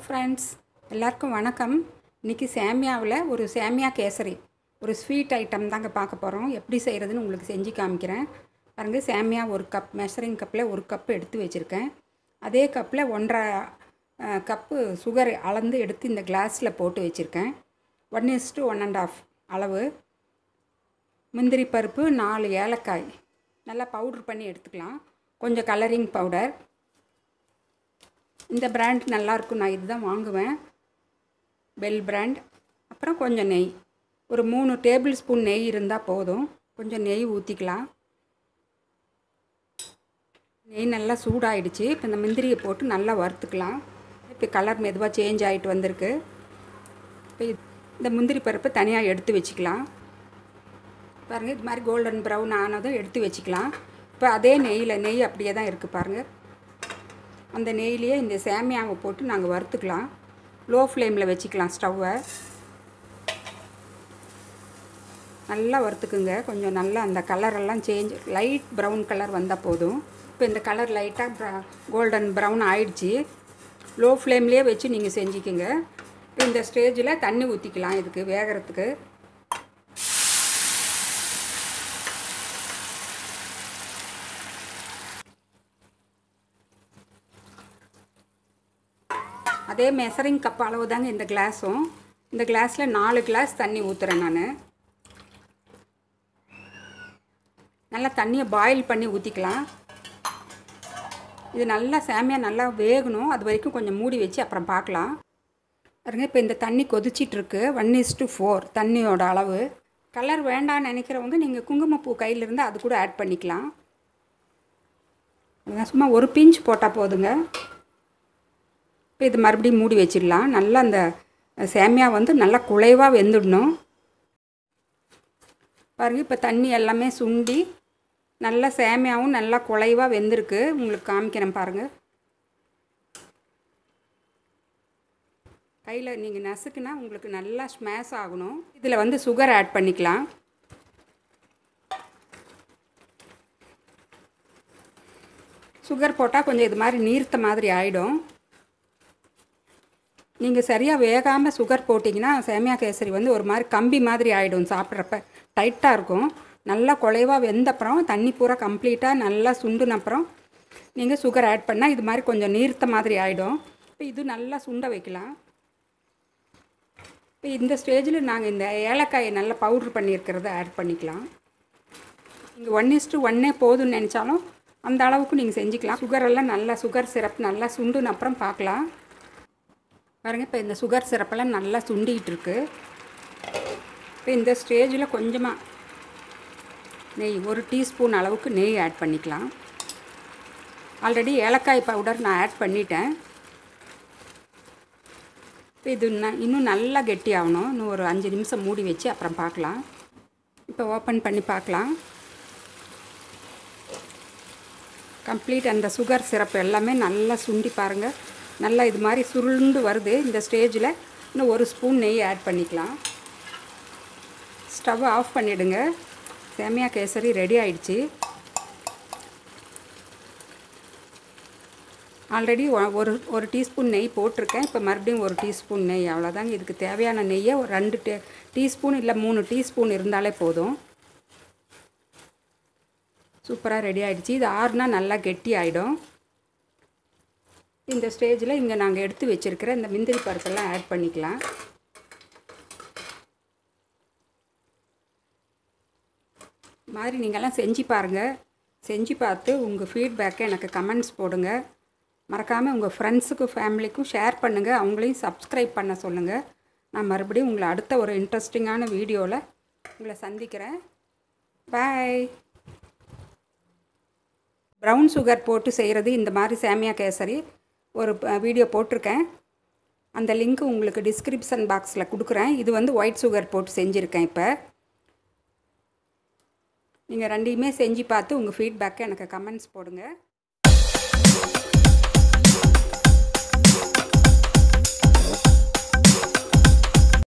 friends எல்லாருக்கும் வணக்கம் இன்றைக்கி சேமியாவில் ஒரு சேமியா கேசரி ஒரு ஸ்வீட் ஐட்டம் தாங்க பார்க்க போகிறோம் எப்படி செய்கிறதுன்னு உங்களுக்கு செஞ்சு காமிக்கிறேன் பாருங்கள் சேமியா ஒரு கப் மெஷரிங் கப்பில் ஒரு கப் எடுத்து வச்சுருக்கேன் அதே கப்பில் ஒன்றரை அஹ், கப்பு சுகர் அளந்து எடுத்து இந்த கிளாஸில் போட்டு வச்சுருக்கேன் one is to one and half அளவு முந்திரி பருப்பு நாலு ஏலக்காய் நல்லா பவுட்ரு பண்ணி எடுத்துக்கலாம் கொஞ்சம் கலரிங் பவுடர் இந்த பிராண்ட் நல்லாயிருக்கும் நான் இதுதான் வாங்குவேன் பெல் பிராண்ட் அப்புறம் கொஞ்சம் நெய் ஒரு மூணு டேபிள் ஸ்பூன் நெய் இருந்தால் போதும் கொஞ்சம் நெய் ஊற்றிக்கலாம் நெய் நல்லா சூடாயிடுச்சு இப்போ இந்த முந்திரியை போட்டு நல்லா வறுத்துக்கலாம் இப்போ கலர் மெதுவாக சேஞ்ச் ஆகிட்டு வந்திருக்கு இப்போ இது- இந்த முந்திரி பருப்பை தனியாக எடுத்து வச்சுக்கலாம் பாருங்கள் இது மாதிரி கோல்டன் ப்ரௌன் ஆனதும் எடுத்து வச்சுக்கலாம் இப்போ அதே நெய்யில் நெய் அப்படியே தான் இருக்குது பாருங்கள் அந்த நெய்லேயே இந்த சேமியாவை போட்டு நாங்கள் வறுத்துக்கலாம் லோ ஃப்ளேமில் வச்சுக்கலாம் ஸ்டவ்வை நல்லா வறுத்துக்குங்க கொஞ்சம் நல்லா அந்த கலரெல்லாம் சேஞ்ச் லைட் ப்ரௌன் கலர் வந்தால் போதும் இப்போ இந்த கலர் லைட்டாக கோல்டன் ப்ரௌன் ஆயிடுச்சு லோ ஃப்ளேம்லேயே வச்சு நீங்கள் செஞ்சுக்குங்க இப்போ இந்த ஸ்டேஜில் தண்ணி ஊற்றிக்கலாம் இதுக்கு வேகிறதுக்கு அதே மெஷரிங் கப் அளவு தாங்க இந்த கிளாஸும் இந்த கிளாஸில் நாலு கிளாஸ் தண்ணி ஊற்றுறேன் நான் நல்லா தண்ணியை பாயில் பண்ணி ஊற்றிக்கலாம் இது நல்லா சேமியா நல்லா வேகணும் அது வரைக்கும் கொஞ்சம் மூடி வச்சு அப்புறம் பார்க்கலாம் பாருங்க இப்போ இந்த தண்ணி கொதிச்சிட்ருக்கு ஒன் இஸ் டு ஃபோர் தண்ணியோட அளவு கலர் வேண்டாம்னு நினைக்கிறவங்க நீங்கள் குங்குமப்பூ கையில் இருந்தால் அது கூட ஆட் பண்ணிக்கலாம் அதான் சும்மா ஒரு பிஞ்ச் போட்டால் போதுங்க இப்போ இது மறுபடியும் மூடி வச்சிடலாம் நல்லா அந்த சேமியா வந்து நல்லா குலைவாக வெந்துடணும் பாருங்க இப்போ தண்ணி எல்லாமே சுண்டி நல்லா சேமியாவும் நல்லா குலைவாக வெந்திருக்கு உங்களுக்கு காமிக்கிறேன் பாருங்கள் கையில் நீங்கள் நசுக்குனா உங்களுக்கு நல்லா ஸ்மேஷ் ஆகணும் இதில் வந்து சுகர் ஆட் பண்ணிக்கலாம் சுகர் போட்டால் கொஞ்சம் இது மாதிரி நீர்த்த மாதிரி ஆகிடும் நீங்கள் சரியாக வேகாமல் சுகர் போட்டிங்கன்னா சேமியா கேசரி வந்து ஒரு மாதிரி கம்பி மாதிரி ஆகிடும் சாப்பிட்றப்ப டைட்டாக இருக்கும் நல்லா குலைவாக வெந்தப்புறம் தண்ணி பூரா கம்ப்ளீட்டாக நல்லா சுண்டுன அப்புறம் நீங்கள் சுகர் ஆட் பண்ணால் இது மாதிரி கொஞ்சம் நீர்த்த மாதிரி ஆகிடும் இப்போ இது நல்லா சுண்ட வைக்கலாம் இப்போ இந்த ஸ்டேஜில் நாங்கள் இந்த ஏலக்காயை நல்லா பவுட்ரு பண்ணியிருக்கிறத ஆட் பண்ணிக்கலாம் நீங்கள் ஒன் இஸ்ட்டு ஒன்னே போதும்னு நினச்சாலும் அந்த அளவுக்கு நீங்கள் செஞ்சுக்கலாம் சுகரெல்லாம் நல்லா சுகர் சிரப் நல்லா சுண்டுன அப்புறம் பார்க்கலாம் பாருங்கள் இப்போ இந்த சுகர் சிரப்பெல்லாம் நல்லா சுண்டிகிட்டு இருக்கு இப்போ இந்த ஸ்டேஜில் கொஞ்சமாக நெய் ஒரு டீஸ்பூன் அளவுக்கு நெய் ஆட் பண்ணிக்கலாம் ஆல்ரெடி ஏலக்காய் பவுடர் நான் ஆட் பண்ணிட்டேன் இப்போ இது ந- இன்னும் நல்லா கெட்டியாகணும் இன்னும் ஒரு அஞ்சு நிமிஷம் மூடி வச்சு அப்புறம் பார்க்கலாம் இப்போ ஓப்பன் பண்ணி பார்க்கலாம் கம்ப்ளீட் அந்த சுகர் சிரப் எல்லாமே நல்லா சுண்டி பாருங்கள் நல்லா இது மாதிரி சுருண்டு வருது இந்த ஸ்டேஜில் இன்னும் ஒரு ஸ்பூன் நெய் ஆட் பண்ணிக்கலாம் ஸ்டவ் ஆஃப் பண்ணிவிடுங்க சேமியா கேசரி ரெடி ஆயிடுச்சு ஆல்ரெடி ஒரு ஒரு டீஸ்பூன் நெய் போட்டிருக்கேன் இப்போ மறுபடியும் ஒரு டீஸ்பூன் நெய் அவ்வளோதாங்க இதுக்கு தேவையான நெய்யை ஒரு ரெண்டு டே டீஸ்பூன் இல்லை மூணு டீஸ்பூன் இருந்தாலே போதும் சூப்பராக ரெடி ஆயிடுச்சு இது ஆறுனா நல்லா கெட்டி ஆகிடும் இந்த ஸ்டேஜில் இங்கே நாங்கள் எடுத்து வச்சுருக்கிற இந்த முந்திரி பருப்பெல்லாம் ஆட் பண்ணிக்கலாம் இது மாதிரி நீங்கள்லாம் செஞ்சு பாருங்கள் செஞ்சு பார்த்து உங்கள் ஃபீட்பேக்கை எனக்கு கமெண்ட்ஸ் போடுங்க மறக்காமல் உங்கள் ஃப்ரெண்ட்ஸுக்கும் ஃபேமிலிக்கும் ஷேர் பண்ணுங்கள் அவங்களையும் சப்ஸ்கிரைப் பண்ண சொல்லுங்கள் நான் மறுபடியும் உங்களை அடுத்த ஒரு இன்ட்ரெஸ்டிங்கான வீடியோவில் உங்களை சந்திக்கிறேன் பாய் ப்ரௌன் சுகர் போட்டு செய்கிறது இந்த மாதிரி சேமியா கேசரி ஒரு ப- வீடியோ போட்டிருக்கேன் அந்த லிங்க் உங்களுக்கு டிஸ்கிரிப்ஷன் பாக்ஸில் கொடுக்குறேன் இது வந்து ஒயிட் சுகர் போட்டு செஞ்சுருக்கேன் இப்போ நீங்கள் ரெண்டையுமே செஞ்சு பார்த்து உங்கள் ஃபீட்பேக்கை எனக்கு கமெண்ட்ஸ் போடுங்க